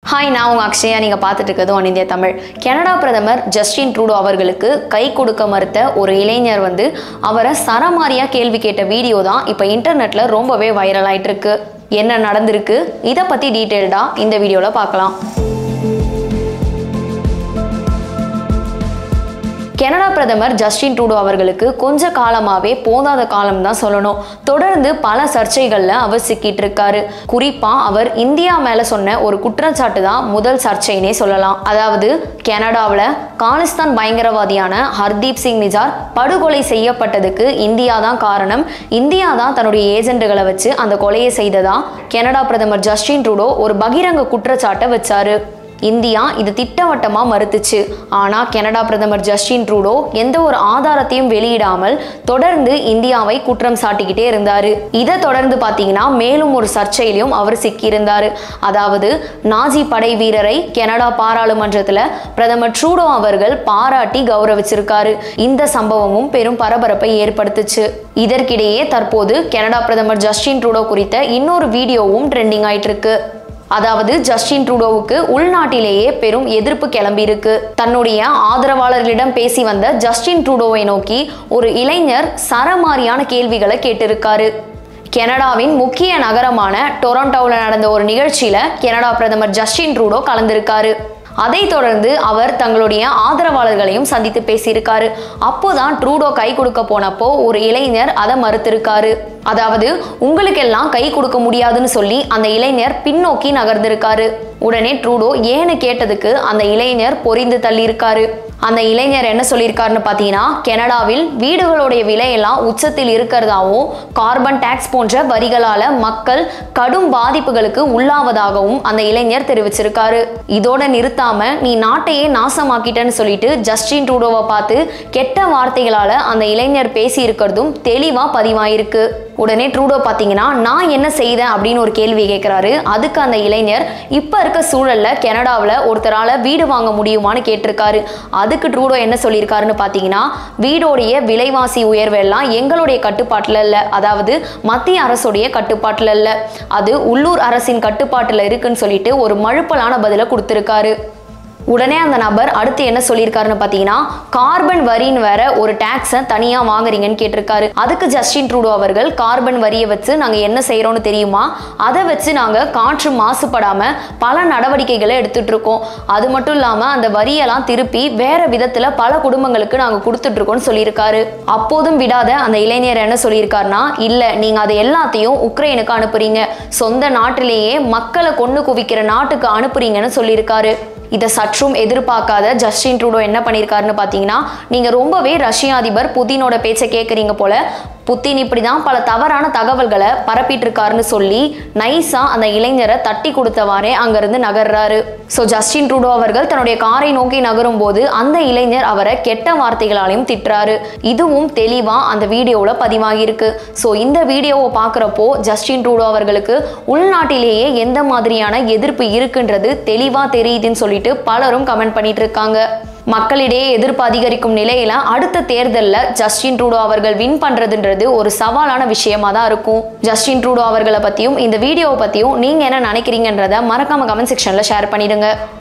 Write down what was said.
hi நான் உங்கள் அக்ஷயா நீங்கள் பார்த்துட்டு இருக்கிறது ஒன் இந்தியா தமிழ் கனடா பிரதமர் ஜஸ்டின் ட்ரூடோ அவர்களுக்கு கை கொடுக்க மறுத்த ஒரு இளைஞர் வந்து அவரை சரமாரியாக கேள்வி கேட்ட வீடியோ தான் இப்போ இன்டர்நெட்டில் ரொம்பவே வைரல் ஆயிட்டு இருக்கு என்ன நடந்திருக்கு இதை பற்றி டீட்டெயில்டாக இந்த வீடியோவில் பார்க்கலாம் கனடா பிரதமர் ஜஸ்டின் ட்ரூடோ அவர்களுக்கு கொஞ்ச காலமாவே போதாத காலம் தான் சொல்லணும் தொடர்ந்து பல சர்ச்சைகள்ல அவர் சிக்கிட்டு இருக்காரு குறிப்பா அவர் இந்தியா மேல சொன்ன ஒரு குற்றச்சாட்டு தான் முதல் சர்ச்சைனே சொல்லலாம் அதாவது கனடாவில் காலிஸ்தான் பயங்கரவாதியான ஹர்தீப் சிங் நிஜார் படுகொலை செய்யப்பட்டதுக்கு இந்தியா தான் காரணம் இந்தியா தான் தன்னுடைய ஏஜென்ட்டுகளை வச்சு அந்த கொலையை செய்ததா கனடா பிரதமர் ஜஸ்டின் ட்ரூடோ ஒரு பகிரங்க குற்றச்சாட்டை வச்சாரு இந்தியா இது திட்டவட்டமா மறுத்துச்சு ஆனா கனடா பிரதமர் ஜஸ்டின் ட்ரூடோ எந்த ஒரு ஆதாரத்தையும் வெளியிடாமல் தொடர்ந்து இந்தியாவை குற்றம் சாட்டிக்கிட்டே இருந்தாரு இதை தொடர்ந்து பாத்தீங்கன்னா மேலும் ஒரு சர்ச்சையிலும் அவர் சிக்கியிருந்தாரு அதாவது நாஜி படை வீரரை கனடா பாராளுமன்றத்துல பிரதமர் ட்ரூடோ அவர்கள் பாராட்டி கௌரவிச்சிருக்காரு இந்த சம்பவமும் பெரும் பரபரப்பை ஏற்படுத்துச்சு இதற்கிடையே தற்போது கனடா பிரதமர் ஜஸ்டின் ட்ரூடோ குறித்த இன்னொரு வீடியோவும் ட்ரெண்டிங் ஆயிட்டு இருக்கு அதாவது ஜஸ்டின் ட்ரூடோவுக்கு உள்நாட்டிலேயே பெரும் எதிர்ப்பு கிளம்பியிருக்கு தன்னுடைய ஆதரவாளர்களிடம் பேசி வந்த ஜஸ்டின் ட்ரூடோவை நோக்கி ஒரு இளைஞர் சரமாரியான கேள்விகளை கேட்டிருக்காரு கனடாவின் முக்கிய நகரமான டொரண்டோவில் நடந்த ஒரு நிகழ்ச்சியில கனடா பிரதமர் ஜஸ்டின் ட்ரூடோ கலந்திருக்காரு அதைத் தொடர்ந்து அவர் தங்களுடைய ஆதரவாளர்களையும் சந்தித்து பேசியிருக்காரு அப்போதான் ட்ரூடோ கை கொடுக்க போனப்போ ஒரு இளைஞர் அதை மறுத்திருக்காரு அதாவது உங்களுக்கெல்லாம் கை கொடுக்க முடியாதுன்னு சொல்லி அந்த இளைஞர் பின்னோக்கி நகர்ந்திருக்காரு உடனே ட்ரூடோ ஏன்னு கேட்டதுக்கு அந்த இளைஞர் பொறிந்து தள்ளியிருக்காரு அந்த இளைஞர் என்ன சொல்லியிருக்காருன்னு பார்த்தீங்கன்னா கனடாவில் வீடுகளுடைய விலையெல்லாம் உச்சத்தில் இருக்கிறதாவும் கார்பன் டேக்ஸ் போன்ற வரிகளால மக்கள் கடும் பாதிப்புகளுக்கு உள்ளாவதாகவும் அந்த இளைஞர் தெரிவிச்சிருக்காரு இதோட நிறுத்தாம நீ நாட்டையே நாசமாக்கிட்டேன்னு சொல்லிட்டு ஜஸ்டின் ட்ரூடோவை பார்த்து கெட்ட வார்த்தைகளால அந்த இளைஞர் பேசி இருக்கிறதும் தெளிவா பதிவாயிருக்கு உடனே ட்ரூடோ பார்த்தீங்கன்னா நான் என்ன செய்தேன் அப்படின்னு ஒரு கேள்வி கேட்குறாரு அதுக்கு அந்த இளைஞர் இப்போ இருக்க சூழல்ல கனடாவில் ஒருத்தரால் வீடு வாங்க முடியுமான்னு கேட்டிருக்காரு அதுக்கு ட்ரூடோ என்ன சொல்லியிருக்காருன்னு பார்த்தீங்கன்னா வீடோடைய விலைவாசி உயர்வு எல்லாம் எங்களுடைய கட்டுப்பாட்டில் இல்லை அதாவது மத்திய அரசுடைய கட்டுப்பாட்டில் இல்லை அது உள்ளூர் அரசின் கட்டுப்பாட்டில் இருக்குன்னு சொல்லிட்டு ஒரு மழுப்பலான பதிலை கொடுத்துருக்காரு உடனே அந்த நபர் அடுத்து என்ன சொல்லியிருக்காருன்னு பார்த்தீங்கன்னா கார்பன் வரின்னு வேற ஒரு டேக்ஸை தனியாக வாங்குறீங்கன்னு கேட்டிருக்காரு அதுக்கு ஜஸ்டின் ட்ரூடோ அவர்கள் கார்பன் வரியை வச்சு நாங்கள் என்ன செய்கிறோம்னு தெரியுமா அதை வச்சு நாங்கள் காற்று மாசுபடாமல் பல நடவடிக்கைகளை எடுத்துட்டு இருக்கோம் அது மட்டும் இல்லாமல் அந்த வரியெல்லாம் திருப்பி வேற விதத்தில் பல குடும்பங்களுக்கு நாங்கள் கொடுத்துட்டு இருக்கோம்னு சொல்லியிருக்காரு அப்போதும் விடாத அந்த இளைஞர் என்ன சொல்லியிருக்காருன்னா இல்லை நீங்கள் அதை எல்லாத்தையும் உக்ரைனுக்கு அனுப்புறீங்க சொந்த நாட்டிலேயே மக்களை கொண்டு குவிக்கிற நாட்டுக்கு அனுப்புறீங்கன்னு சொல்லியிருக்காரு இதை சற்றும் எதிர்பார்க்காத ஜஸ்டின் ட்ரூடோ என்ன பண்ணியிருக்காருன்னு பார்த்தீங்கன்னா நீங்கள் ரொம்பவே ரஷ்ய அதிபர் புதினோட பேச்சை கேட்குறீங்க போல புத்தின் இப்படி தான் பல தவறான தகவல்களை பரப்பிட்டு இருக்காருன்னு சொல்லி நைஸா அந்த இளைஞரை தட்டி கொடுத்தவாறே அங்கிருந்து நகர்றாரு ஸோ ஜஸ்டின் ட்ரூடோ அவர்கள் தன்னுடைய காரை நோக்கி நகரும் போது அந்த இளைஞர் அவரை கெட்ட வார்த்தைகளாலையும் திட்டுறாரு இதுவும் தெளிவா அந்த வீடியோவில் பதிவாகியிருக்கு ஸோ இந்த வீடியோவை பார்க்குறப்போ ஜஸ்டின் ட்ரூடோ அவர்களுக்கு உள்நாட்டிலேயே எந்த மாதிரியான எதிர்ப்பு இருக்குன்றது தெளிவா தெரியுதுன்னு சொல்லிட்டு பலரும் கமெண்ட் பண்ணிட்டு இருக்காங்க மக்களிடையே எதிர்ப்பு அதிகரிக்கும் நிலையில அடுத்த தேர்தலில் ஜஸ்டின் ட்ரூடோ அவர்கள் வின் பண்றதுன்றது ஒரு சவாலான விஷயமா தான் இருக்கும் ஜஸ்டின் ட்ரூடோ அவர்களை பத்தியும் இந்த வீடியோவை பத்தியும் நீங்க என்ன நினைக்கிறீங்கன்றத மறக்காம கமெண்ட் செக்ஷன்ல ஷேர் பண்ணிடுங்க